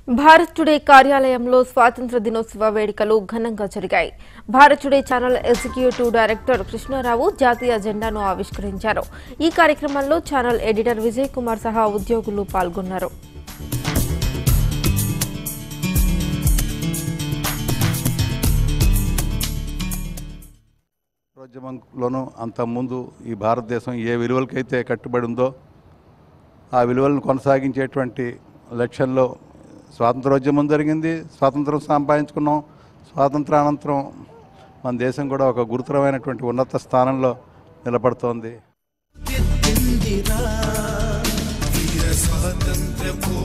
Bharat today కార్యాలయంలో స్వాతంత్ర దినోత్సవ వేడుకలు ఘనంగా జరిగాయి Bharat today channel executive director Krishnarao జాతీయ జెండాను ఆవిష్కరించారు ఈ కార్యక్రమంలో ఛానల్ ఎడిటర్ విజయ్ కుమార్ సహా ఉద్యోగులు పాల్గొన్నారు రాజ్యాంగంలోనూ అంతకుముందు ఈ భారతదేశం ఏ విలువలకైతే కట్టుబడి ఉందో ఆ విలువలను కొనసాగించేటువంటి లక్ష్యంలో స్వాతంత్రోద్యమం జరిగింది స్వాతంత్రం సంపాదించుకున్నాం స్వాతంత్రానంతరం మన దేశం కూడా ఒక గురుతరమైనటువంటి ఉన్నత స్థానంలో నిలబడుతోంది ఎత్తిందిరా వీర స్వాతంత్ర